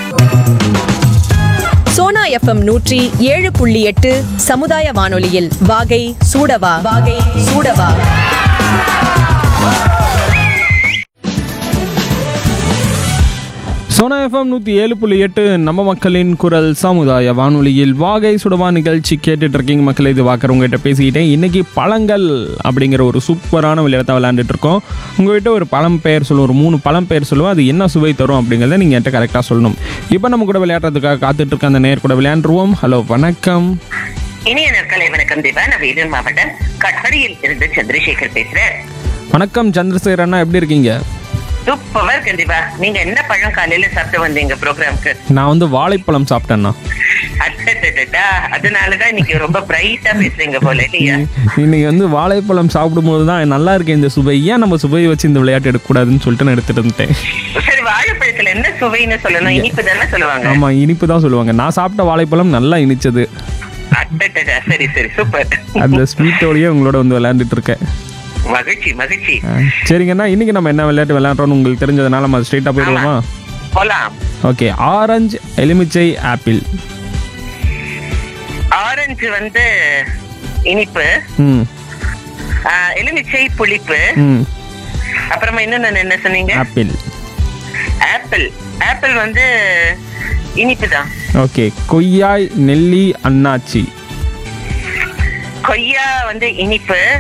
Sona FM நூற்றி ஏழு புள்ளி எட்டு சமுதாய வானொலியில் வாகை சூடவா வாகை சூடவா சோனா எஃப்எம் நூற்றி ஏழு புள்ளி எட்டு நம்ம மக்களின் குரல் சமுதாய வானொலியில் வாகை சுடவா நிகழ்ச்சி கேட்டுட்டு இருக்கீங்க மக்கள் இது வாக்கர் உங்ககிட்ட பேசிக்கிட்டேன் இன்னைக்கு பழங்கள் அப்படிங்கிற ஒரு சூப்பரான விளையாட்டை விளையாண்டுட்டு இருக்கோம் உங்ககிட்ட ஒரு பழம் பெயர் சொல்லுவோம் ஒரு மூணு பழம் பெயர் சொல்லுவோம் அது என்ன சுவை தரும் அப்படிங்கிறத நீங்கள் என்கிட்ட கரெக்டாக சொல்லணும் இப்போ நம்ம கூட விளையாடுறதுக்காக காத்துட்டு இருக்க அந்த நேர் கூட விளையாண்டுருவோம் ஹலோ வணக்கம் இனிய நற்கலை வணக்கம் தேவா நான் வேலூர் மாவட்டம் கட்படியில் இருந்து சந்திரசேகர் பேசுறேன் வணக்கம் சந்திரசேகர் அண்ணா எப்படி இருக்கீங்க சூப்பரா இருக்கேன் தீபா நீங்க என்ன பழம் காலையில சாப்பிட்டு வந்தீங்க ப்ரோக்ராம்க்கு நான் வந்து வாழைப்பழம் சாப்பிட்டேண்ணா அட்டா அதனாலதான் இன்னைக்கு ரொம்ப பிரைட்டா பேசுறீங்க போல இல்லையா இன்னைக்கு வந்து வாழைப்பழம் சாப்பிடும்போது தான் நல்லா இருக்கு இந்த சுவை ஏன் நம்ம சுவையை வச்சு இந்த விளையாட்டு எடுக்கக்கூடாதுன்னு சொல்லிட்டு நான் எடுத்துட்டு இருந்தேன் சரி வாழைப்பழத்துல என்ன சுவைன்னு சொல்லணும் இனிப்பு தானே சொல்லுவாங்க ஆமா இனிப்பு தான் சொல்லுவாங்க நான் சாப்பிட்ட வாழைப்பழம் நல்லா இனிச்சது அட்டா சரி சரி சூப்பர் அந்த ஸ்வீட்டோடய உங்களோட வந்து விளையாண்டுட்டு இருக்கேன் மகிழ்ச்சி மகிழ்ச்சி ஆ, சரிங்கண்ணா இன்னைக்கு நம்ம என்ன விளையாட்டு விளையாடுறோம்னு உங்களுக்கு தெரிஞ்சதுனால நம்ம ஸ்ட்ரெயிட்டாக போயிடுவோமா போலாம் ஓகே ஆரஞ்சு எலுமிச்சை ஆப்பிள் ஆரஞ்சு வந்து இனிப்பு ம் ஆ, எலுமிச்சை புளிப்பு ம் அப்புறமா இன்னொன்னு என்ன சொன்னீங்க ஆப்பிள் ஆப்பிள் ஆப்பிள் வந்து இனிப்பு தான் ஓகே கொய்யாய் நெல்லி அன்னாச்சி கொய்யா வந்து இனிப்பு